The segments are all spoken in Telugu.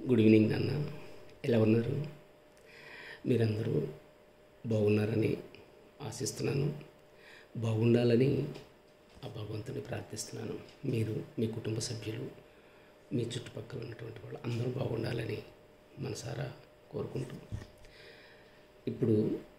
గుడ్ ఈవినింగ్ నాన్న ఎలా ఉన్నారు మీరందరూ బాగున్నారని ఆశిస్తున్నాను బాగుండాలని ఆ భగవంతుని ప్రార్థిస్తున్నాను మీరు మీ కుటుంబ సభ్యులు మీ చుట్టుపక్కల ఉన్నటువంటి వాళ్ళు అందరూ బాగుండాలని మనసారా కోరుకుంటూ ఇప్పుడు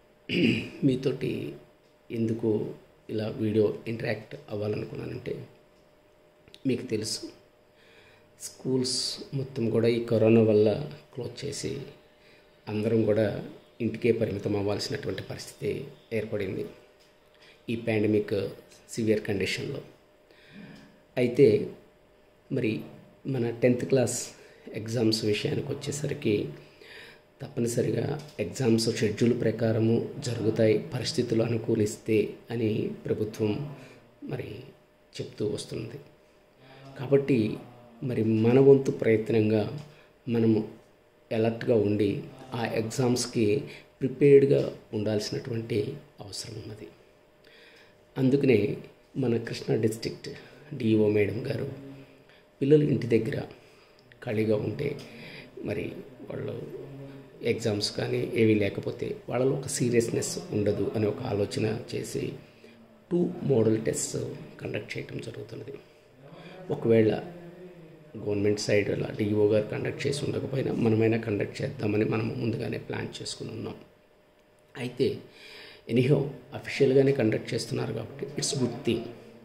మీతోటి ఎందుకు ఇలా వీడియో ఇంటరాక్ట్ అవ్వాలనుకున్నానంటే మీకు తెలుసు స్కూల్స్ మొత్తం కూడా ఈ కరోనా వల్ల క్లోజ్ చేసి అందరం కూడా ఇంటికే పరిమితం అవ్వాల్సినటువంటి పరిస్థితి ఏర్పడింది ఈ పాండమిక్ సివియర్ కండిషన్లో అయితే మరి మన టెన్త్ క్లాస్ ఎగ్జామ్స్ విషయానికి వచ్చేసరికి తప్పనిసరిగా ఎగ్జామ్స్ షెడ్యూల్ ప్రకారము జరుగుతాయి పరిస్థితులు అనుకూలిస్తే అని ప్రభుత్వం మరి చెప్తూ వస్తుంది కాబట్టి మరి మన వంతు ప్రయత్నంగా మనము అలర్ట్గా ఉండి ఆ ఎగ్జామ్స్కి ప్రిపేర్డ్గా ఉండాల్సినటువంటి అవసరం ఉన్నది అందుకనే మన కృష్ణా డిస్ట్రిక్ట్ డిఓ మేడం గారు పిల్లలు ఇంటి దగ్గర ఖాళీగా ఉంటే మరి వాళ్ళు ఎగ్జామ్స్ కానీ ఏవి లేకపోతే వాళ్ళలో ఒక సీరియస్నెస్ ఉండదు అనే ఒక ఆలోచన చేసి టూ మోడల్ టెస్ట్ కండక్ట్ చేయడం జరుగుతున్నది ఒకవేళ గవర్నమెంట్ సైడ్ అలా డిఓ గారు కండక్ట్ చేసి ఉండకపోయినా మనమైనా కండక్ట్ చేద్దామని మనం ముందుగానే ప్లాన్ చేసుకుని ఉన్నాం అయితే ఎనీహో అఫీషియల్గానే కండక్ట్ చేస్తున్నారు కాబట్టి ఇట్స్ గుడ్ థింగ్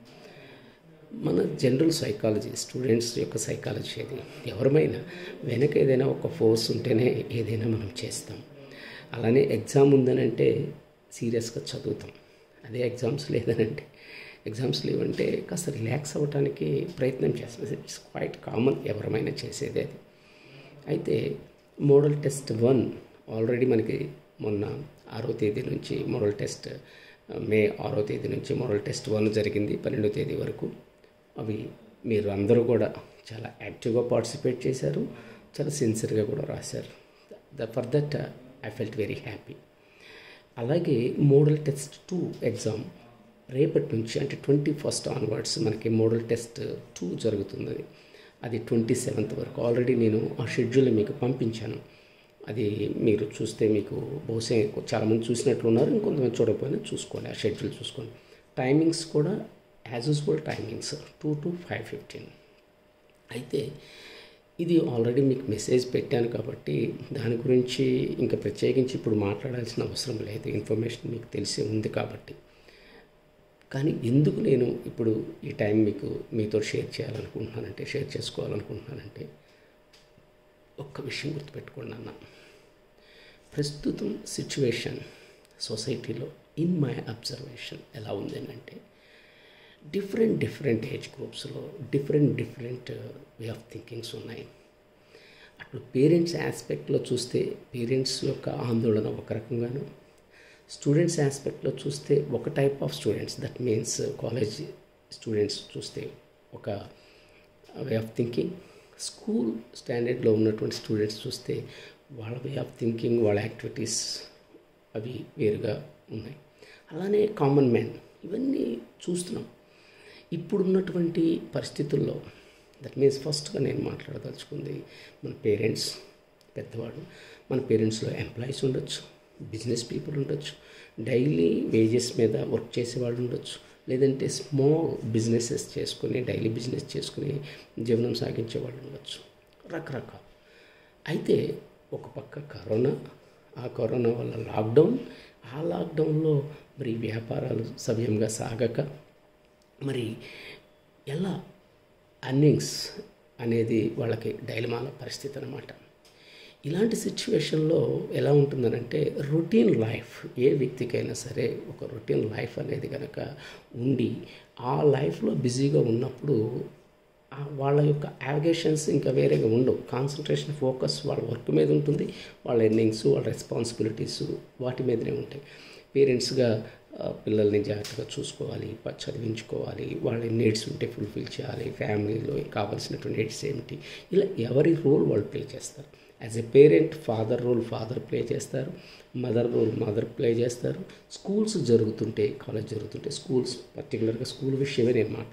మన జనరల్ సైకాలజీ స్టూడెంట్స్ యొక్క సైకాలజీ అది ఎవరమైనా వెనక ఏదైనా ఒక ఫోర్స్ ఉంటేనే ఏదైనా మనం చేస్తాం అలానే ఎగ్జామ్ ఉందనంటే సీరియస్గా చదువుతాం అదే ఎగ్జామ్స్ లేదనంటే ఎగ్జామ్స్ లేవంటే కాస్త రిలాక్స్ అవ్వడానికి ప్రయత్నం చేస్తాం ఇట్స్ క్వైట్ కామన్ ఎవరమైనా చేసేది అది అయితే మోడల్ టెస్ట్ వన్ ఆల్రెడీ మనకి మొన్న ఆరో తేదీ నుంచి మోడల్ టెస్ట్ మే ఆరో తేదీ నుంచి మోడల్ టెస్ట్ వన్ జరిగింది పన్నెండో తేదీ వరకు అవి మీరు అందరూ కూడా చాలా యాక్టివ్గా పార్టిసిపేట్ చేశారు చాలా సిన్సియర్గా కూడా రాశారు the for that I felt very happy అలాగే మోడల్ టెస్ట్ టూ ఎగ్జామ్ రేపటి నుంచి అంటే ట్వంటీ ఫస్ట్ ఆన్వర్డ్స్ మనకి మోడల్ టెస్ట్ టూ జరుగుతుంది అది ట్వంటీ సెవెంత్ వరకు ఆల్రెడీ నేను ఆ షెడ్యూల్ మీకు పంపించాను అది మీరు చూస్తే మీకు బహుశా చాలామంది చూసినట్లు ఉన్నారు ఇంకొంతమంది చూడకపోయినా చూసుకోండి ఆ షెడ్యూల్ చూసుకోండి టైమింగ్స్ కూడా as usual timings two to five fifteen అయితే ఇది ఆల్రెడీ మీకు మెసేజ్ పెట్టాను కాబట్టి దాని గురించి ఇంకా ప్రత్యేకించి ఇప్పుడు మాట్లాడాల్సిన అవసరం లేదు ఇన్ఫర్మేషన్ మీకు తెలిసి ఉంది కాబట్టి కానీ ఎందుకు నేను ఇప్పుడు ఈ టైం మీకు మీతో షేర్ చేయాలనుకుంటున్నానంటే షేర్ చేసుకోవాలనుకుంటున్నానంటే ఒక్క విషయం గుర్తుపెట్టుకోండి అన్న ప్రస్తుతం సిచ్యువేషన్ సొసైటీలో ఇన్ మై అబ్జర్వేషన్ ఎలా ఉంది అంటే డిఫరెంట్ డిఫరెంట్ ఏజ్ గ్రూప్స్లో different different way of thinkings ఉన్నాయి అప్పుడు పేరెంట్స్ ఆస్పెక్ట్లో చూస్తే పేరెంట్స్ యొక్క ఆందోళన ఒక రకంగాను స్టూడెంట్స్ ఆస్పెక్ట్లో చూస్తే ఒక type of students that means college students చూస్తే ఒక వే ఆఫ్ థింకింగ్ స్కూల్ స్టాండర్డ్లో ఉన్నటువంటి స్టూడెంట్స్ చూస్తే వాళ్ళ వే ఆఫ్ థింకింగ్ వాళ్ళ యాక్టివిటీస్ అవి వేరుగా ఉన్నాయి అలానే కామన్ మ్యాన్ ఇవన్నీ చూస్తున్నాం ఇప్పుడున్నటువంటి పరిస్థితుల్లో దట్ మీన్స్ ఫస్ట్గా నేను మాట్లాడదలుచుకుంది మన పేరెంట్స్ పెద్దవాడు మన పేరెంట్స్లో ఎంప్లాయీస్ ఉండొచ్చు బిజినెస్ పీపుల్ ఉండొచ్చు డైలీ వేజెస్ మీద వర్క్ చేసేవాళ్ళు ఉండొచ్చు లేదంటే స్మాల్ బిజినెసెస్ చేసుకుని డైలీ బిజినెస్ చేసుకుని జీవనం సాగించే వాళ్ళు ఉండొచ్చు రకరకాల అయితే ఒక పక్క కరోనా ఆ కరోనా వల్ల లాక్డౌన్ ఆ లాక్డౌన్లో మరి వ్యాపారాలు సవ్యంగా సాగక మరి ఎలా అర్నింగ్స్ అనేది వాళ్ళకి డైలమాల పరిస్థితి అనమాట ఇలాంటి సిచ్యువేషన్లో ఎలా ఉంటుందనంటే రొటీన్ లైఫ్ ఏ వ్యక్తికైనా సరే ఒక రొటీన్ లైఫ్ అనేది కనుక ఉండి ఆ లైఫ్లో బిజీగా ఉన్నప్పుడు వాళ్ళ యొక్క యావిగేషన్స్ ఇంకా వేరేగా ఉండవు కాన్సన్ట్రేషన్ ఫోకస్ వాళ్ళ వర్క్ మీద ఉంటుంది వాళ్ళ ఎర్నింగ్స్ వాళ్ళ రెస్పాన్సిబిలిటీస్ వాటి మీదనే ఉంటాయి పేరెంట్స్గా పిల్లల్ని జాగ్రత్తగా చూసుకోవాలి చదివించుకోవాలి వాళ్ళ నీడ్స్ ఉంటే ఫుల్ఫిల్ చేయాలి ఫ్యామిలీలో కావాల్సినటువంటి నీడ్స్ ఏమిటి ఇలా ఎవరి రోల్ వాళ్ళు ప్లే చేస్తారు as a parent father role father play చేస్తారు మదర్ రోల్ మదర్ ప్లే చేస్తారు స్కూల్స్ జరుగుతుంటే కాలేజ్ జరుగుతుంటే స్కూల్స్ పర్టికులర్గా స్కూల్ విషయమే నేను మాట్లాడతాను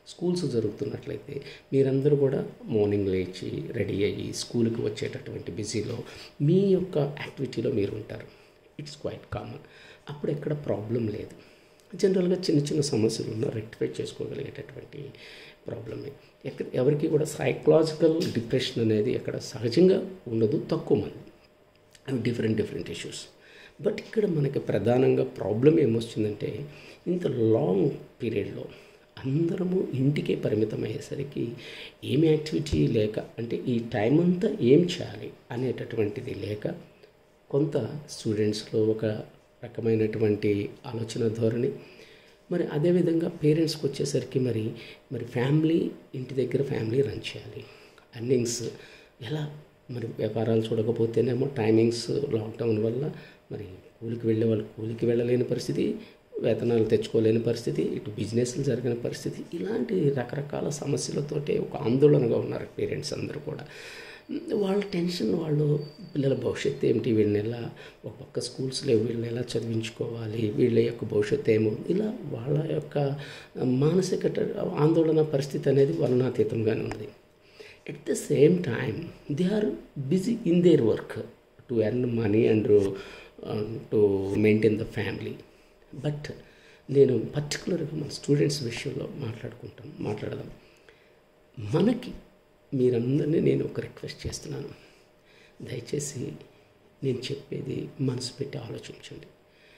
స్కూల్స్ జరుగుతున్నట్లయితే మీరందరూ కూడా మార్నింగ్ లేచి రెడీ అయ్యి స్కూల్కి వచ్చేటటువంటి బిజీలో మీ యొక్క యాక్టివిటీలో మీరు ఉంటారు ఇట్స్ క్వైట్ కామన్ అప్పుడు ఎక్కడ ప్రాబ్లం లేదు జనరల్గా చిన్న చిన్న సమస్యలు ఉన్న రెక్టిఫై చేసుకోగలిగేటటువంటి ప్రాబ్లమే ఎక్కడ ఎవరికి కూడా సైకలాజికల్ డిప్రెషన్ అనేది ఎక్కడ సహజంగా ఉండదు తక్కువ మంది అవి డిఫరెంట్ డిఫరెంట్ ఇష్యూస్ బట్ ఇక్కడ మనకి ప్రధానంగా ప్రాబ్లం ఏమొచ్చిందంటే ఇంత లాంగ్ పీరియడ్లో అందరము ఇంటికే పరిమితం అయ్యేసరికి ఏమి యాక్టివిటీ లేక అంటే ఈ టైం అంతా ఏం చేయాలి అనేటటువంటిది లేక కొంత స్టూడెంట్స్లో ఒక రకమైనటువంటి ఆలోచన ధోరణి మరి అదేవిధంగా పేరెంట్స్కి వచ్చేసరికి మరి మరి ఫ్యామిలీ ఇంటి దగ్గర ఫ్యామిలీ రన్ చేయాలి అర్నింగ్స్ ఎలా మరి వ్యాపారాలు చూడకపోతేనేమో టైమింగ్స్ లాక్డౌన్ వల్ల మరి కూలికి వెళ్ళే వాళ్ళు కూలికి వెళ్ళలేని పరిస్థితి వేతనాలు తెచ్చుకోలేని పరిస్థితి ఇటు బిజినెస్లు జరిగిన పరిస్థితి ఇలాంటి రకరకాల సమస్యలతోటే ఒక ఆందోళనగా ఉన్నారు పేరెంట్స్ అందరూ కూడా వాళ్ళ టెన్షన్ వాళ్ళు పిల్లల భవిష్యత్తు ఏమిటి వీళ్ళని ఎలా ఒక పక్క స్కూల్స్లో వీళ్ళని ఎలా చదివించుకోవాలి వీళ్ళ యొక్క భవిష్యత్తు ఏమో ఇలా వాళ్ళ యొక్క మానసిక ఆందోళన పరిస్థితి అనేది వర్ణాతీతంగానే ఉంది at the same time they are busy in their work to earn money and to maintain the family but నేను పర్టికులర్గా మన స్టూడెంట్స్ విషయంలో మాట్లాడుకుంటాం మాట్లాడదాం మనకి మీరందరినీ నేను ఒక రిక్వెస్ట్ చేస్తున్నాను దయచేసి నేను చెప్పేది మనసు పెట్టి ఆలోచించండి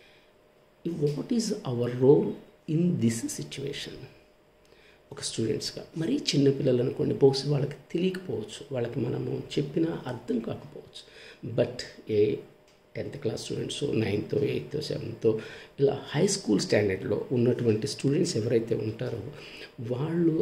what is our role in this situation ఒక స్టూడెంట్స్గా మరీ చిన్నపిల్లలు అనుకోండి బహుశా వాళ్ళకి తెలియకపోవచ్చు వాళ్ళకి మనము చెప్పినా అర్థం కాకపోవచ్చు బట్ ఏ tenth class students ninth eighth seventh ఇలా హై స్కూల్ స్టాండర్డ్లో ఉన్నటువంటి స్టూడెంట్స్ ఎవరైతే ఉంటారో వాళ్ళు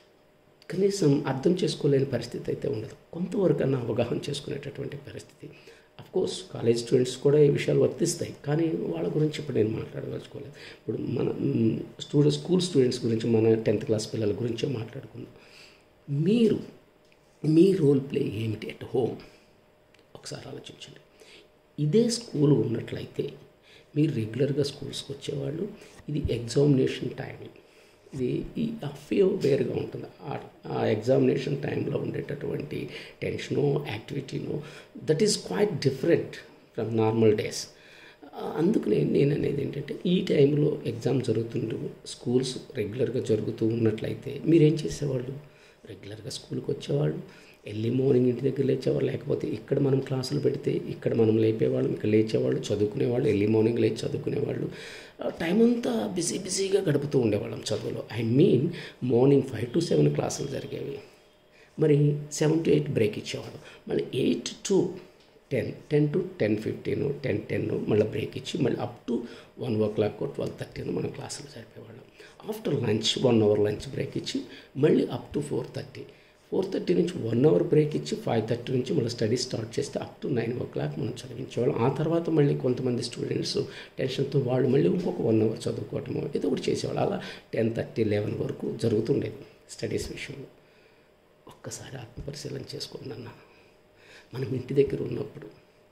కనీసం అర్థం చేసుకోలేని పరిస్థితి అయితే ఉండదు కొంతవరకు అన్న అవగాహన చేసుకునేటటువంటి పరిస్థితి కోర్స్ కాలేజ్ స్టూడెంట్స్ కూడా ఈ విషయాలు వర్తిస్తాయి కానీ వాళ్ళ గురించి ఇప్పుడు నేను మాట్లాడదలుచుకోలేదు ఇప్పుడు మన స్టూడెంట్ స్కూల్ స్టూడెంట్స్ గురించి మన టెన్త్ క్లాస్ పిల్లల గురించే మాట్లాడుకుందాం మీరు మీ రోల్ ప్లే ఏమిటి అట్ హోమ్ ఒకసారి ఆలోచించండి ఇదే స్కూల్ ఉన్నట్లయితే మీరు రెగ్యులర్గా స్కూల్స్కి వచ్చేవాళ్ళు ఇది ఎగ్జామినేషన్ టైమింగ్ ఇది ఈ అఫియో వేరుగా ఉంటుంది ఆ ఎగ్జామినేషన్ టైంలో ఉండేటటువంటి టెన్షను యాక్టివిటీను that is quite different from normal days అందుకనే నేను అనేది ఏంటంటే ఈ టైంలో ఎగ్జామ్ జరుగుతుండు స్కూల్స్ రెగ్యులర్గా జరుగుతూ ఉన్నట్లయితే మీరేం చేసేవాళ్ళు రెగ్యులర్గా స్కూల్కి వచ్చేవాళ్ళు ఎర్లీ మార్నింగ్ ఇంటి దగ్గర లేచేవాళ్ళు లేకపోతే ఇక్కడ మనం క్లాసులు పెడితే ఇక్కడ మనం లేపేవాళ్ళం ఇక్కడ లేచేవాళ్ళు చదువుకునేవాళ్ళు ఎర్లీ మార్నింగ్ లేచి చదువుకునేవాళ్ళు టైం అంతా బిజీ బిజీగా గడుపుతూ ఉండేవాళ్ళం చదువులో I mean morning five to seven క్లాసులు జరిగేవి మరి సెవెన్ టు ఎయిట్ బ్రేక్ ఇచ్చేవాళ్ళం మళ్ళీ eight to ten ten to ten fifteen ten ten మళ్ళీ బ్రేక్ ఇచ్చి మళ్ళీ up to one o'clock twelve thirteen మనం క్లాసులు జరిపేవాళ్ళం after lunch one hour lunch break ఇచ్చి మళ్ళీ up to four thirty four thirty నుంచి వన్ అవర్ బ్రేక్ ఇచ్చి ఫైవ్ థర్టీ నుంచి మళ్ళీ స్టడీ స్టార్ట్ చేస్తే up to nine o'clock మనం చదివించేవాళ్ళం ఆ తర్వాత మళ్ళీ కొంతమంది స్టూడెంట్స్ టెన్షన్తో వాళ్ళు మళ్ళీ ఇంకొక వన్ అవర్ చదువుకోవటము ఏదో ఒకటి చేసేవాళ్ళు అలా టెన్ థర్టీ లెవెన్ వరకు జరుగుతుండేది స్టడీస్ విషయంలో ఒక్కసారి ఆత్మపరిశీలన చేసుకోండి అన్న మనం ఇంటి దగ్గర ఉన్నప్పుడు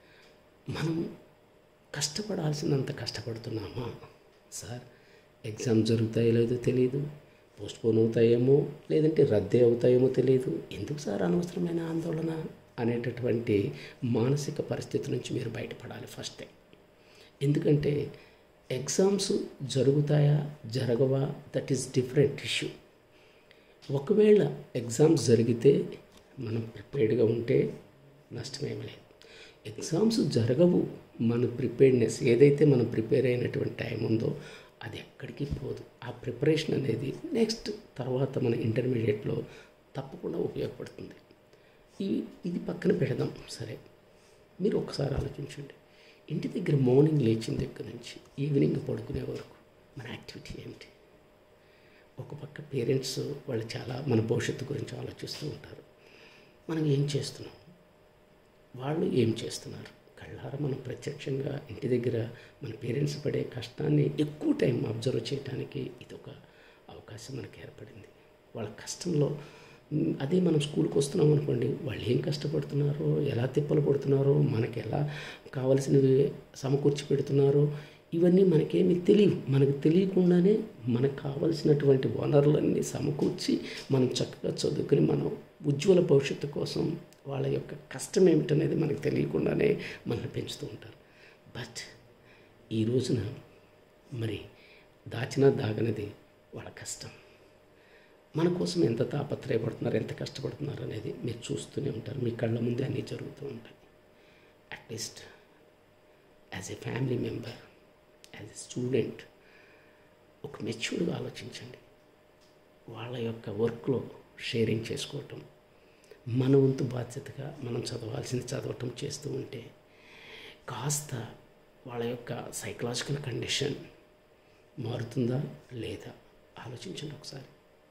మనం కష్టపడాల్సినంత కష్టపడుతున్నామా సార్ ఎగ్జామ్ జరుగుతాయో లేదో తెలియదు పోస్ట్పోన్ అవుతాయేమో లేదంటే రద్దే అవుతాయేమో తెలియదు ఎందుకు సార్ అనవసరమైన ఆందోళన అనేటటువంటి మానసిక పరిస్థితి నుంచి మీరు బయటపడాలి ఫస్టే ఎందుకంటే ఎగ్జామ్స్ జరుగుతాయా జరగవా దట్ ఈస్ డిఫరెంట్ ఇష్యూ ఒకవేళ ఎగ్జామ్స్ జరిగితే మనం ప్రిపేర్డ్గా ఉంటే నష్టమేమి లేదు ఎగ్జామ్స్ జరగవు మన ప్రిపేర్డ్నెస్ ఏదైతే మనం ప్రిపేర్ అయినటువంటి టైం ఉందో అది ఎక్కడికి పోదు ఆ ప్రిపరేషన్ అనేది నెక్స్ట్ తర్వాత మన ఇంటర్మీడియట్లో తప్పకుండా ఉపయోగపడుతుంది ఈ ఇది పక్కన పెడదాం సరే మీరు ఒకసారి ఆలోచించండి ఇంటి దగ్గర మార్నింగ్ లేచిన దగ్గర నుంచి ఈవినింగ్ పడుకునే వరకు మన యాక్టివిటీ ఏమిటి ఒక పక్క పేరెంట్స్ వాళ్ళు చాలా మన భవిష్యత్తు గురించి ఆలోచిస్తూ ఉంటారు మనం ఏం చేస్తున్నాం వాళ్ళు ఏం చేస్తున్నారు కళ్ళారా మనం ప్రత్యక్షంగా ఇంటి దగ్గర మన పేరెంట్స్ పడే కష్టాన్ని ఎక్కువ టైం అబ్జర్వ్ చేయడానికి ఇది ఒక అవకాశం మనకి ఏర్పడింది వాళ్ళ కష్టంలో అదే మనం స్కూల్కి వస్తున్నాం అనుకోండి వాళ్ళు ఏం కష్టపడుతున్నారో ఎలా తిప్పలు పడుతున్నారో మనకి ఎలా కావలసినవి సమకూర్చి పెడుతున్నారో ఇవన్నీ మనకేమీ తెలియవు మనకు తెలియకుండానే మనకు కావలసినటువంటి వనరులన్నీ సమకూర్చి మనం చక్కగా చదువుకుని మనం ఉజ్వల భవిష్యత్తు కోసం వాళ్ళ యొక్క కష్టం ఏమిటనేది మనకు తెలియకుండానే మనల్ని పెంచుతూ ఉంటారు బట్ ఈ రోజున మరి దాచినా దాగనిది వాళ్ళ కష్టం మన కోసం ఎంత తాపత్రయపడుతున్నారు ఎంత కష్టపడుతున్నారు అనేది మీరు చూస్తూనే ఉంటారు మీ కళ్ళ ముందే అన్నీ జరుగుతూ ఉంటాయి at least as a family member as a student ఒక మెచ్యూర్డ్గా ఆలోచించండి వాళ్ళ యొక్క వర్క్లో షేరింగ్ చేసుకోవటం మన వంతు బాధ్యతగా మనం చదవాల్సింది చదవటం చేస్తూ ఉంటే కాస్త వాళ్ళ యొక్క సైకలాజికల్ కండిషన్ మారుతుందా లేదా ఆలోచించండి ఒకసారి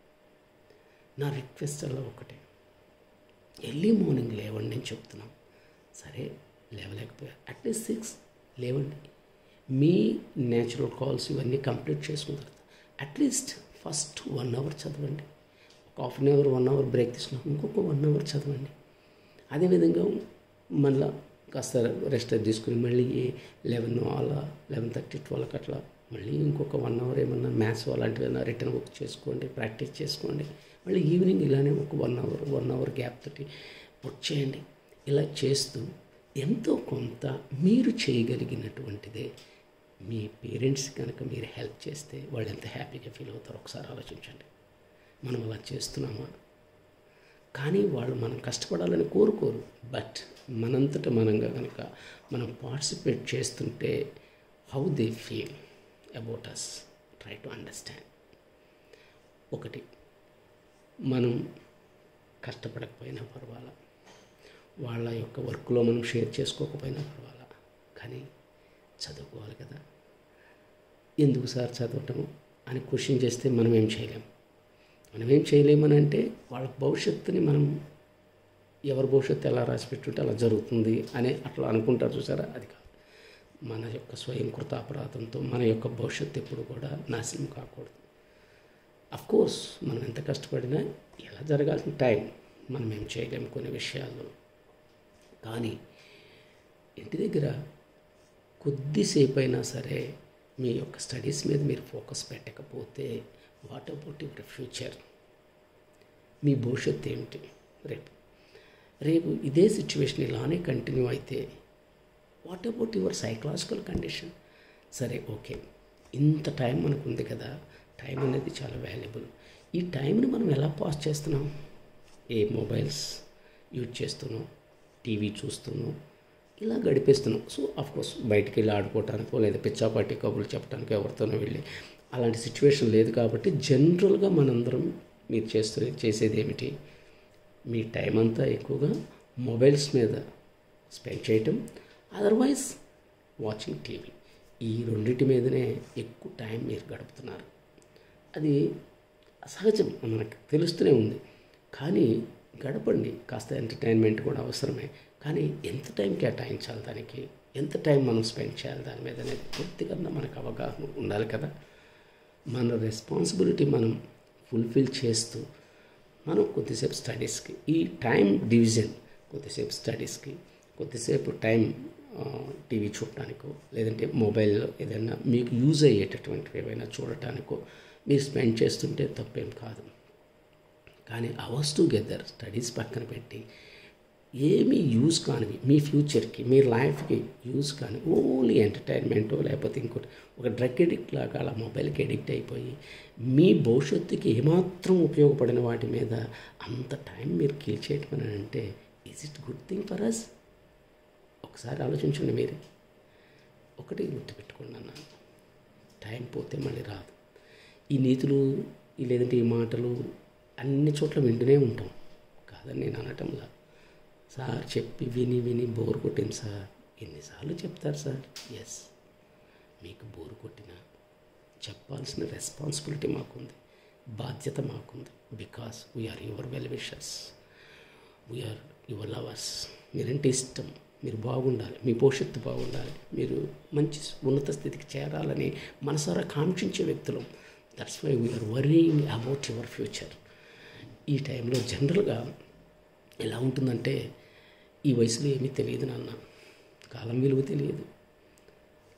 నా రిక్వెస్ట్ అలా ఒకటే ఎర్లీ మార్నింగ్ లేవండి నేను చెప్తున్నాం సరే లేవలేకపోయారు అట్లీస్ట్ సిక్స్ లేవండి మీ న్యాచురల్ కాల్స్ ఇవన్నీ కంప్లీట్ చేసుకున్న తర్వాత అట్లీస్ట్ ఫస్ట్ వన్ అవర్ చదవండి ఒక half an hour one hour break తీసుకున్నాం ఇంకొక వన్ అవర్ చదవండి అదేవిధంగా మళ్ళీ కాస్త రెస్ట్ తీసుకుని మళ్ళీ లెవెన్ అలా లెవెన్ థర్టీ ట్వెల్వ్కి అట్లా మళ్ళీ ఇంకొక వన్ అవర్ ఏమన్నా మ్యాథ్స్ అలాంటివి ఏమైనా రిటర్న్ వర్క్ చేసుకోండి ప్రాక్టీస్ చేసుకోండి మళ్ళీ ఈవినింగ్ ఇలానే ఒక one hour one hour gap తోటి వర్క్ చేయండి ఇలా చేస్తూ ఎంతో కొంత మీరు చేయగలిగినటువంటిదే మీ పేరెంట్స్ కనుక మీరు హెల్ప్ చేస్తే వాళ్ళు ఎంత హ్యాపీగా ఫీల్ అవుతారో ఒకసారి ఆలోచించండి మనం అలా చేస్తున్నామా కానీ వాళ్ళు మనం కష్టపడాలని కోరుకోరు బట్ మనంతట మనంగా కనుక మనం పార్టిసిపేట్ చేస్తుంటే how they feel about us try to understand ఒకటి మనం కష్టపడకపోయినా పర్వాలా వాళ్ళ యొక్క వర్క్లో మనం షేర్ చేసుకోకపోయినా పర్వాలా కానీ చదువుకోవాలి కదా ఎందుకు సార్ చదవటం అని క్వశ్చన్ చేస్తే మనం ఏం చేయలేం మనం ఏం చేయలేమని అంటే వాళ్ళ భవిష్యత్తుని మనం ఎవరి భవిష్యత్తు ఎలా రాసి పెట్టుంటే అలా జరుగుతుంది అని అట్లా అనుకుంటారు చూసారా అది కాదు మన యొక్క స్వయం కృతాపరాధంతో మన యొక్క భవిష్యత్తు ఎప్పుడు కూడా నాశనం కాకూడదు అఫ్ కోర్స్ మనం ఎంత కష్టపడినా ఎలా జరగాల్సిన టైం మనం ఏం చేయలేము కొన్ని విషయాల్లో కానీ ఇంటి దగ్గర కొద్దిసేపు అయినా సరే మీ యొక్క స్టడీస్ మీద మీరు ఫోకస్ పెట్టకపోతే వాట్ అబౌట్ యువర్ ఫ్యూచర్ మీ భవిష్యత్తు ఏమిటి రేపు రేపు ఇదే సిచ్యువేషన్ ఇలానే కంటిన్యూ అయితే what about your psychological condition సరే ఓకే ఇంత టైం మనకు ఉంది కదా టైం అనేది చాలా వాల్యుబుల్ ఈ టైంని మనం ఎలా పాస్ చేస్తున్నాం ఏ మొబైల్స్ యూజ్ చేస్తున్నాం టీవీ చూస్తున్నాం ఇలా గడిపేస్తున్నాం సో కోర్స్ బయటికి వెళ్ళి ఆడుకోవటానికో లేదా పిచ్చాపాటి కబుర్లు చెప్పడానికో ఎవరితోనో వెళ్ళి అలాంటి సిచ్యువేషన్ లేదు కాబట్టి జనరల్గా మనందరం మీరు చేస్తూ చేసేది ఏమిటి మీ టైం అంతా ఎక్కువగా మొబైల్స్ మీద స్పెండ్ చేయటం అదర్వైజ్ వాచింగ్ టీవీ ఈ రెండింటి మీదనే ఎక్కువ టైం మీరు గడుపుతున్నారు అది సహజం మనకు తెలుస్తూనే ఉంది కానీ గడపండి కాస్త ఎంటర్టైన్మెంట్ కూడా అవసరమే కానీ ఎంత టైం కేటాయించాలి దానికి ఎంత టైం మనం స్పెండ్ చేయాలి దాని మీద అనేది కొద్దిగా మనకు అవగాహన ఉండాలి కదా మన రెస్పాన్సిబిలిటీ మనం ఫుల్ఫిల్ చేస్తూ మనం కొద్దిసేపు స్టడీస్కి ఈ టైం డివిజన్ కొద్దిసేపు స్టడీస్కి కొద్దిసేపు టైం టీవీ చూడటానికో లేదంటే మొబైల్లో ఏదైనా మీకు యూజ్ అయ్యేటటువంటివి ఏవైనా చూడటానికో మీరు స్పెండ్ చేస్తుంటే తప్పేం కాదు కానీ అవర్స్ టుగెదర్ స్టడీస్ పక్కన పెట్టి ఏమీ యూజ్ కానివి మీ ఫ్యూచర్కి మీ లైఫ్కి యూజ్ కాని ఓన్లీ ఎంటర్టైన్మెంటో లేకపోతే ఇంకోటి ఒక డ్రగ్ ఎడిక్ట్ లాగా అలా మొబైల్కి ఎడిక్ట్ అయిపోయి మీ భవిష్యత్తుకి ఏమాత్రం ఉపయోగపడిన వాటి మీద అంత టైం మీరు కిల్ చేయటం అని అంటే is it good thing for us ఒకసారి ఆలోచించండి మీరే ఒకటి గుర్తుపెట్టుకోండి అన్న టైం పోతే మళ్ళీ రాదు ఈ నీతులు ఈ లేదంటే ఈ మాటలు అన్ని చోట్ల వింటూనే ఉంటాం కాదని నేను అనటంలా సార్ చెప్పి విని విని బోర్ కొట్టింది సార్ ఎన్నిసార్లు చెప్తారు సార్ ఎస్ మీకు బోర్ కొట్టిన చెప్పాల్సిన రెస్పాన్సిబిలిటీ మాకుంది బాధ్యత మాకుంది because we are your well wishers we are your lovers మీరంటే ఇష్టం మీరు బాగుండాలి మీ భవిష్యత్తు బాగుండాలి మీరు మంచి ఉన్నత స్థితికి చేరాలని మనసారా కాంక్షించే వ్యక్తులు that's why we are worrying about your future ఈ టైంలో జనరల్గా ఎలా ఉంటుందంటే ఈ వయసులో ఏమీ తెలియదు నాన్న కాలం విలువ తెలియదు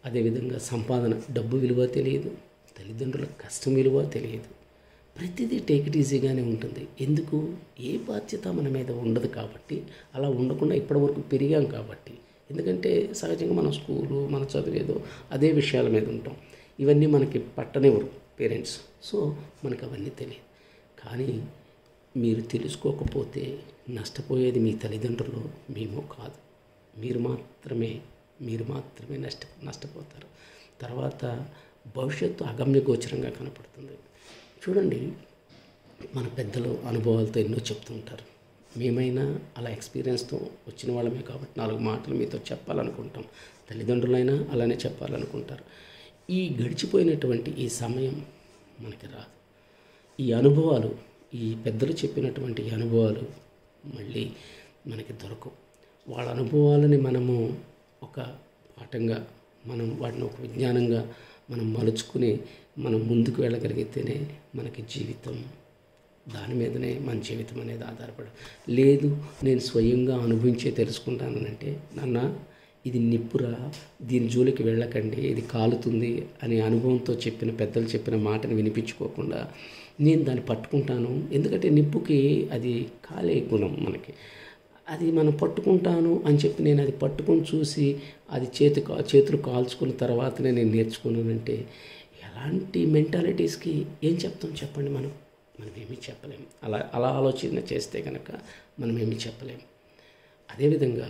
అదేవిధంగా సంపాదన డబ్బు విలువ తెలియదు తల్లిదండ్రుల కష్టం విలువ తెలియదు ప్రతిదీ టేక్ ఇట్ ఈజీగానే ఉంటుంది ఎందుకు ఏ బాధ్యత మన మీద ఉండదు కాబట్టి అలా ఉండకుండా ఇప్పటివరకు పెరిగాం కాబట్టి ఎందుకంటే సహజంగా మన స్కూలు మన చదివేదో అదే విషయాల మీద ఉంటాం ఇవన్నీ మనకి పట్టనివ్వరు పేరెంట్స్ సో మనకు అవన్నీ తెలియదు కానీ మీరు తెలుసుకోకపోతే నష్టపోయేది మీ తల్లిదండ్రులు మేము కాదు మీరు మాత్రమే మీరు మాత్రమే నష్ట నష్టపోతారు తర్వాత భవిష్యత్తు అగమ్యగోచరంగా కనపడుతుంది చూడండి మన పెద్దలు అనుభవాలతో ఎన్నో చెప్తూ ఉంటారు మేమైనా అలా ఎక్స్పీరియన్స్తో వచ్చిన వాళ్ళమే కాబట్టి నాలుగు మాటలు మీతో చెప్పాలనుకుంటాం తల్లిదండ్రులైనా అలానే చెప్పాలనుకుంటారు ఈ గడిచిపోయినటువంటి ఈ సమయం మనకి రాదు ఈ అనుభవాలు ఈ పెద్దలు చెప్పినటువంటి ఈ అనుభవాలు మళ్ళీ మనకి దొరకవు వాళ్ళ అనుభవాలని మనము ఒక పాఠంగా మనం వాటిని ఒక విజ్ఞానంగా మనం మలుచుకుని మనం ముందుకు వెళ్ళగలిగితేనే మనకి జీవితం దాని మీదనే మన జీవితం అనేది ఆధారపడి లేదు నేను స్వయంగా అనుభవించే తెలుసుకుంటానంటే నాన్న ఇది నిప్పురా దీని జోలికి వెళ్ళకండి ఇది కాలుతుంది అనే అనుభవంతో చెప్పిన పెద్దలు చెప్పిన మాటను వినిపించుకోకుండా నేను దాన్ని పట్టుకుంటాను ఎందుకంటే నిప్పుకి అది కాలే గుణం మనకి అది మనం పట్టుకుంటాను అని చెప్పి నేను అది పట్టుకొని చూసి అది చేతి కా చేతులు కాల్చుకున్న తర్వాతనే నేను నేర్చుకున్నానంటే ఎలాంటి మెంటాలిటీస్కి ఏం చెప్తాం చెప్పండి మనం మనం ఏమీ చెప్పలేం అలా అలా ఆలోచన చేస్తే కనుక మనం ఏమీ చెప్పలేం అదేవిధంగా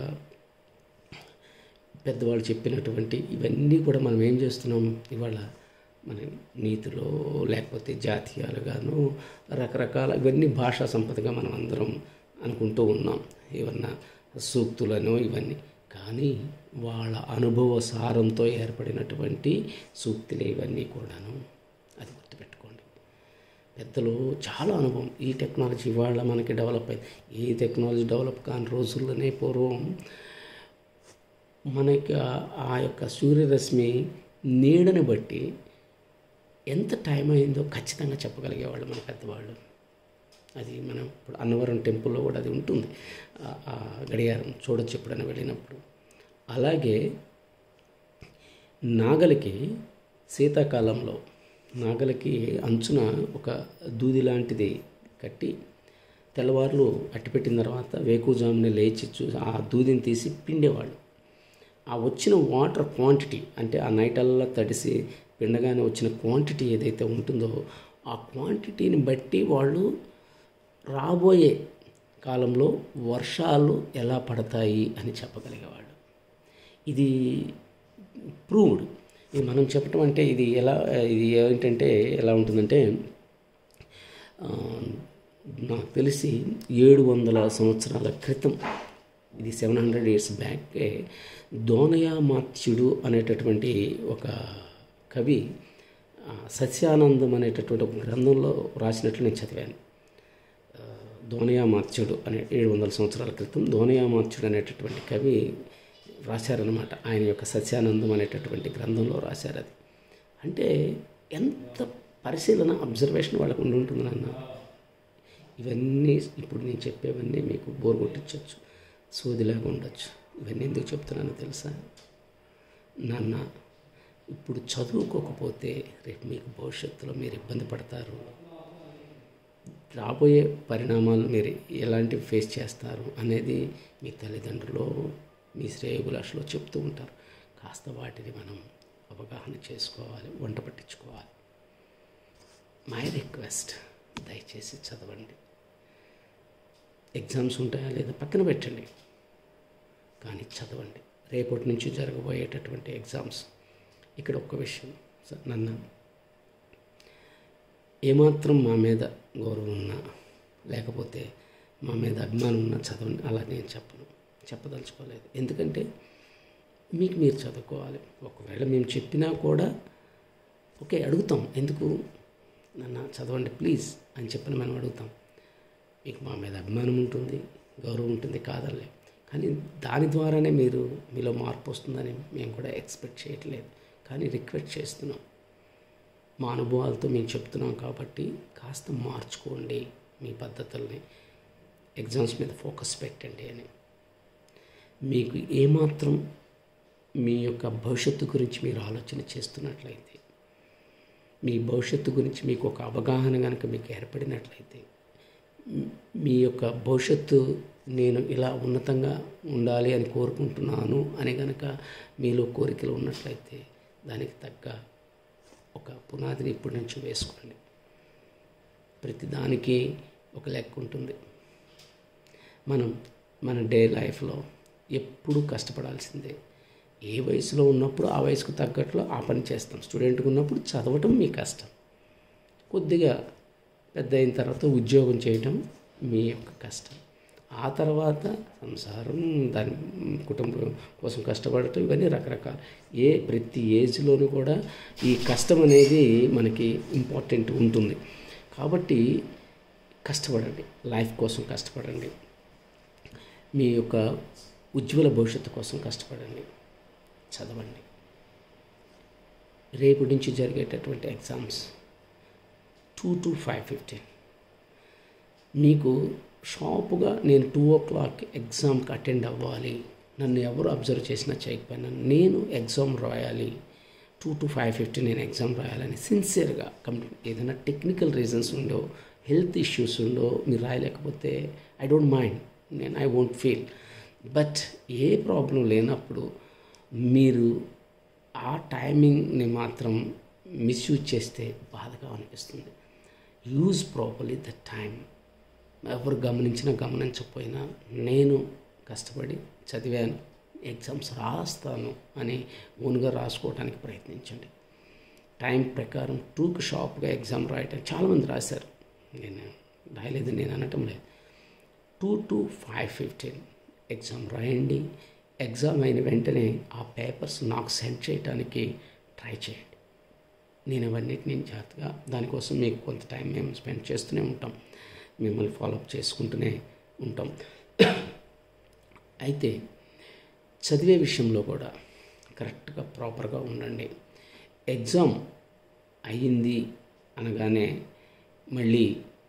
పెద్దవాళ్ళు చెప్పినటువంటి ఇవన్నీ కూడా మనం ఏం చేస్తున్నాం ఇవాళ మన నీతిలో లేకపోతే జాతీయాలుగాను రకరకాల ఇవన్నీ భాషా సంపదగా మనం అందరం అనుకుంటూ ఉన్నాం ఏమన్నా సూక్తులను ఇవన్నీ కానీ వాళ్ళ అనుభవ సారంతో ఏర్పడినటువంటి సూక్తులే ఇవన్నీ కూడాను అది గుర్తుపెట్టుకోండి పెద్దలు చాలా అనుభవం ఈ టెక్నాలజీ ఇవాళ మనకి డెవలప్ అయింది ఏ టెక్నాలజీ డెవలప్ కాని రోజుల్లోనే పూర్వం మనకి ఆ- ఆ యొక్క సూర్యరశ్మి నీడని బట్టి ఎంత టైం అయిందో ఖచ్చితంగా చెప్పగలిగేవాళ్ళు మన పెద్దవాళ్ళు అది మనం ఇప్పుడు అన్నవరం టెంపుల్లో కూడా అది ఉంటుంది ఆ- ఆ గడియారం చూడొచ్చు ఎప్పుడైనా వెళ్ళినప్పుడు అలాగే నాగలికి శీతాకాలంలో నాగలికి అంచున ఒక దూది లాంటిది కట్టి తెల్లవారులు అట్టిపెట్టిన తర్వాత వేకుజామునే లేచి చూ ఆ దూదిని తీసి పిండేవాళ్ళు ఆ వచ్చిన వాటర్ క్వాంటిటీ అంటే ఆ నైట్ అల్లా తడిసి పిండగానే వచ్చిన క్వాంటిటీ ఏదైతే ఉంటుందో ఆ క్వాంటిటీని బట్టి వాళ్ళు రాబోయే కాలంలో వర్షాలు ఎలా పడతాయి అని చెప్పగలిగేవాళ్ళు ఇది ప్రూవ్డ్ ఇది మనం చెప్పటం అంటే ఇది ఎలా ఇది ఏంటంటే ఎలా ఉంటుందంటే ఆ, నాకు తెలిసి ఏడు వందల సంవత్సరాల క్రితం ఇది సెవెన్ హండ్రెడ్ ఇయర్స్ బ్యాకే దోనయామాత్యుడు అనేటటువంటి ఒక కవి ఆ, సత్యానందం అనేటటువంటి ఒక గ్రంథంలో రాసినట్లు నేను చదివాను ఆ, దోనయామాత్యుడు అనే ఏడు వందల సంవత్సరాల క్రితం దోనయామాత్యుడు అనేటటువంటి కవి రాశారనమాట ఆయన యొక్క సత్యానందం అనేటటువంటి గ్రంథంలో రాశారు అది అంటే ఎంత పరిశీలన అబ్జర్వేషన్ వాళ్ళకు ఉండి ఉంటుంది నాన్న ఇవన్నీ ఇప్పుడు నేను చెప్పేవన్నీ మీకు బోర్ కొట్టించవచ్చు సోదిలాగా ఉండొచ్చు ఇవన్నీ ఎందుకు చెప్తున్నానో తెలుసా నాన్న ఇప్పుడు చదువుకోకపోతే రేపు మీకు భవిష్యత్తులో మీరు ఇబ్బంది పడతారు రాబోయే పరిణామాలు మీరు ఎలాంటివి ఫేస్ చేస్తారు అనేది మీ తల్లిదండ్రులు మీ శ్రేయోభిలాషలో చెప్తూ ఉంటారు కాస్త వాటిని మనం అవగాహన చేసుకోవాలి వంట పట్టించుకోవాలి మై రిక్వెస్ట్ దయచేసి చదవండి ఎగ్జామ్స్ ఉంటాయా లేదా పక్కన పెట్టండి కానీ చదవండి రేపటి నుంచి జరగబోయేటటువంటి ఎగ్జామ్స్ ఇక్కడ ఒక్క విషయం స- నన్ను ఏమాత్రం మా మీద గౌరవం ఉన్నా లేకపోతే మా మీద అభిమానం ఉన్నా చదవండి అలా నేను చెప్పను చెప్పదలుచుకోలేదు ఎందుకంటే మీకు మీరు చదువుకోవాలి ఒకవేళ మేము చెప్పినా కూడా ఓకే అడుగుతాం ఎందుకు నన్ను చదవండి ప్లీజ్ అని చెప్పని మనం అడుగుతాం మీకు మా మీద అభిమానం ఉంటుంది గౌరవం ఉంటుంది కాదలే కానీ దాని ద్వారానే మీరు మీలో మార్పు వస్తుందని మేము కూడా ఎక్స్పెక్ట్ చేయట్లేదు కానీ రిక్వెస్ట్ చేస్తున్నాం మా అనుభవాలతో మేము చెప్తున్నాం కాబట్టి కాస్త మార్చుకోండి మీ పద్ధతుల్ని ఎగ్జామ్స్ మీద ఫోకస్ పెట్టండి అని మీకు ఏమాత్రం మీ యొక్క భవిష్యత్తు గురించి మీరు ఆలోచన చేస్తున్నట్లయితే మీ భవిష్యత్తు గురించి మీకు ఒక అవగాహన కనుక మీకు ఏర్పడినట్లయితే మ్- మీ యొక్క భవిష్యత్తు నేను ఇలా ఉన్నతంగా ఉండాలి అని కోరుకుంటున్నాను అని కనుక మీలో కోరికలు ఉన్నట్లయితే దానికి తగ్గ ఒక పునాదిని ఇప్పటి నుంచి వేసుకోండి ప్రతిదానికి ఒక లెక్క ఉంటుంది మనం మన డే లైఫ్లో ఎప్పుడూ కష్టపడాల్సిందే ఏ వయసులో ఉన్నప్పుడు ఆ వయసుకు తగ్గట్లు ఆ పని చేస్తాం స్టూడెంట్గా ఉన్నప్పుడు చదవటం మీ కష్టం కొద్దిగా పెద్ద అయిన తర్వాత ఉద్యోగం చేయటం మీ యొక్క కష్టం ఆ తర్వాత సంసారం దాని కుటుంబం కోసం కష్టపడటం ఇవన్నీ రకరకాల ఏ ప్రతి ఏజ్లోనూ కూడా ఈ కష్టం అనేది మనకి ఇంపార్టెంట్ ఉంటుంది కాబట్టి కష్టపడండి లైఫ్ కోసం కష్టపడండి మీ యొక్క ఉజ్వల భవిష్యత్తు కోసం కష్టపడండి చదవండి రేపు నుంచి జరిగేటటువంటి exams two to five fifteen మీకు షార్ప్గా నేను టూ ఓ క్లాక్ ఎగ్జామ్కి అటెండ్ అవ్వాలి నన్ను ఎవరు అబ్జర్వ్ చేసినా చేయకపోయినా నేను ఎగ్జామ్ రాయాలి టూ టు ఫైవ్ ఫిఫ్టీ నేను ఎగ్జామ్ రాయాలని సిన్సియర్గా కంప్లీట్ ఏదైనా టెక్నికల్ రీజన్స్ ఉండో హెల్త్ ఇష్యూస్ ఉండో మీరు రాయలేకపోతే ఐ డోంట్ మైండ్ నేను ఐ వోంట్ ఫీల్ బట్ ఏ ప్రాబ్లం లేనప్పుడు మీరు ఆ టైమింగ్ని మాత్రం మిస్యూజ్ చేస్తే బాధగా అనిపిస్తుంది యూజ్ ప్రాపర్లీ ద టైం ఎవరు గమనించినా గమనించకపోయినా నేను కష్టపడి చదివాను ఎగ్జామ్స్ రాస్తాను అని ఓన్గా రాసుకోవడానికి ప్రయత్నించండి టైం ప్రకారం టూకి షాప్గా ఎగ్జామ్ రాయటం చాలామంది రాశారు నేను రాయలేదు నేను అనటం లేదు two to five fifteen exam రాయండి ఎగ్జామ్ అయిన వెంటనే ఆ పేపర్స్ నాకు సెండ్ చేయడానికి ట్రై చేయండి నేను అవన్నిటిని జాగ్రత్తగా దానికోసం మీకు కొంత టైం మేము స్పెండ్ చేస్తూనే ఉంటాం మిమ్మల్ని ఫాలోఅప్ చేసుకుంటూనే ఉంటాం అయితే చదివే విషయంలో కూడా కరెక్ట్గా ప్రాపర్గా ఉండండి ఎగ్జామ్ అయ్యింది అనగానే మళ్ళీ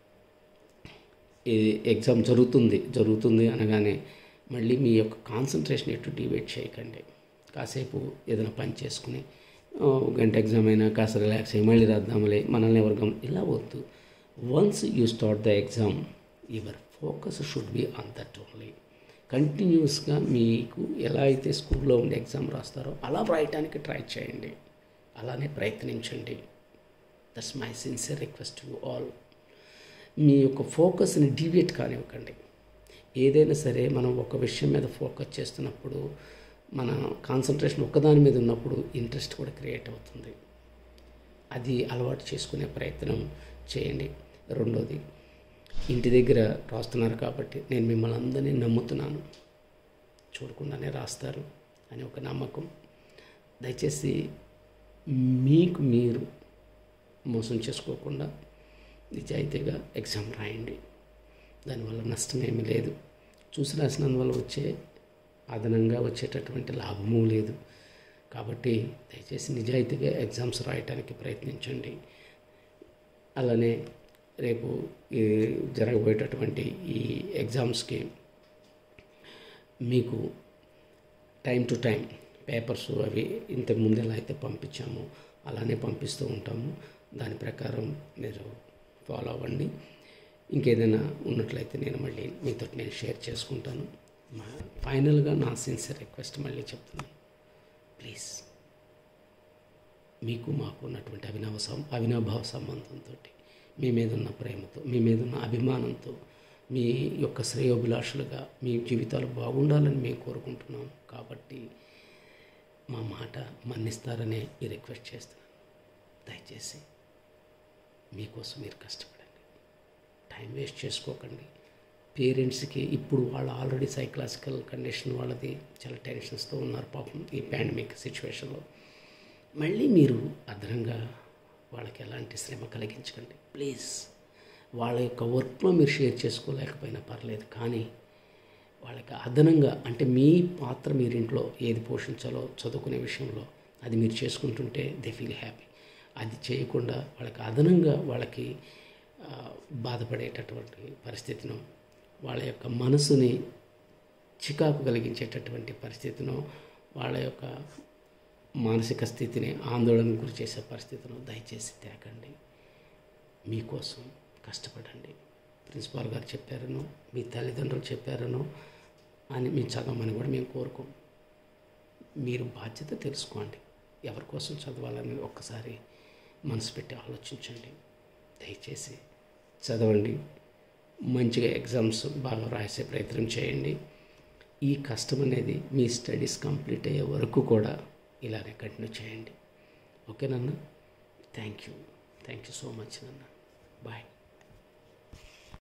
ఇది ఎగ్జామ్ జరుగుతుంది జరుగుతుంది అనగానే మళ్ళీ మీ యొక్క కాన్సన్ట్రేషన్ ఎటు డివైడ్ చేయకండి కాసేపు ఏదైనా పని చేసుకుని "ఓ, గంట ఎగ్జామ్ అయినా కాస్త రిలాక్స్ అయ్యి మళ్ళీ రాద్దాంలే మనల్ని ఎవరు గమ ఇలా వద్దు once you start the exam your focus should be on that only కంటిన్యూస్గా మీకు ఎలా అయితే స్కూల్లో ఉండి ఎగ్జామ్ రాస్తారో అలా రాయటానికి ట్రై చేయండి అలానే ప్రయత్నించండి that's my sincere request to all మీ యొక్క ఫోకస్ని డివియేట్ కానివ్వకండి ఏదైనా సరే మనం ఒక విషయం మీద ఫోకస్ చేస్తున్నప్పుడు మన కాన్సన్ట్రేషన్ ఒక్కదాని మీద ఉన్నప్పుడు ఇంట్రెస్ట్ కూడా క్రియేట్ అవుతుంది అది అలవాటు చేసుకునే ప్రయత్నం చేయండి రెండోది ఇంటి దగ్గర రాస్తున్నారు కాబట్టి నేను మిమ్మల్ని అందరినీ నమ్ముతున్నాను చూడకుండానే రాస్తారు అని ఒక నమ్మకం దయచేసి మీకు మీరు మోసం చేసుకోకుండా నిజాయితీగా ఎగ్జామ్ రాయండి దానివల్ల నష్టం ఏమీ లేదు చూసి రాసినందువల్ల వచ్చే అదనంగా వచ్చేటటువంటి లాభము లేదు కాబట్టి దయచేసి నిజాయితీగా ఎగ్జామ్స్ రాయటానికి ప్రయత్నించండి అలానే రేపు ఈ జరగబోయేటటువంటి ఈ ఎగ్జామ్స్కి మీకు టైం టు టైం పేపర్స్ అవి ఇంతకు ముందు ఎలా అయితే పంపించామో అలానే పంపిస్తూ ఉంటాము దాని ప్రకారం మీరు ఫాలో అవ్వండి ఇంకేదైనా ఉన్నట్లయితే నేను మళ్ళీ మీతో నేను షేర్ చేసుకుంటాను మా ఫైనల్గా నా సిన్సియర్ రిక్వెస్ట్ మళ్ళీ చెప్తున్నాను ప్లీజ్ మీకు మాకు ఉన్నటువంటి అవినవ సం అవినాభావ సంబంధంతో మీ మీద ఉన్న ప్రేమతో మీ మీద ఉన్న అభిమానంతో మీ యొక్క శ్రేయోభిలాషులుగా మీ జీవితాలు బాగుండాలని మేము కోరుకుంటున్నాం కాబట్టి మా మాట మన్నిస్తారనే ఈ రిక్వెస్ట్ చేస్తున్నాను దయచేసి మీకోసం మీరు కష్టపడండి టైం వేస్ట్ చేసుకోకండి పేరెంట్స్కి ఇప్పుడు వాళ్ళు ఆల్రెడీ సైకలాజికల్ కండిషన్ వాళ్ళది చాలా టెన్షన్స్తో ఉన్నారు పాపం ఈ పాండమిక్ సిచ్యువేషన్లో మళ్ళీ మీరు అదనంగా వాళ్ళకి ఎలాంటి శ్రమ కలిగించకండి ప్లీజ్ వాళ్ళ యొక్క వర్క్లో మీరు షేర్ చేసుకోలేకపోయినా పర్లేదు కానీ వాళ్ళకి అదనంగా అంటే మీ పాత్ర మీరు ఇంట్లో ఏది పోషించాలో చదువుకునే విషయంలో అది మీరు చేసుకుంటుంటే దే ఫీల్ హ్యాపీ అది చేయకుండా వాళ్ళకి అదనంగా వాళ్ళకి ఆ, బాధపడేటటువంటి పరిస్థితిను వాళ్ళ యొక్క మనసుని చికాకు కలిగించేటటువంటి పరిస్థితిను వాళ్ళ యొక్క మానసిక స్థితిని ఆందోళనకు గురి చేసే పరిస్థితులను దయచేసి తేకండి మీకోసం కష్టపడండి ప్రిన్సిపాల్ గారు చెప్పారను మీ తల్లిదండ్రులు చెప్పారను అని మీ చదవమని కూడా మేము కోరుకోం మీరు బాధ్యత తెలుసుకోండి ఎవరి కోసం చదవాలని ఒక్కసారి మనసు పెట్టి ఆలోచించండి దయచేసి చదవండి మంచిగా ఎగ్జామ్స్ బాగా రాసే ప్రయత్నం చేయండి ఈ కష్టం అనేది మీ స్టడీస్ కంప్లీట్ అయ్యే వరకు కూడా ఇలానే కంటిన్యూ చేయండి ఓకేనన్నా thank you thank you so much నాన్న బాయ్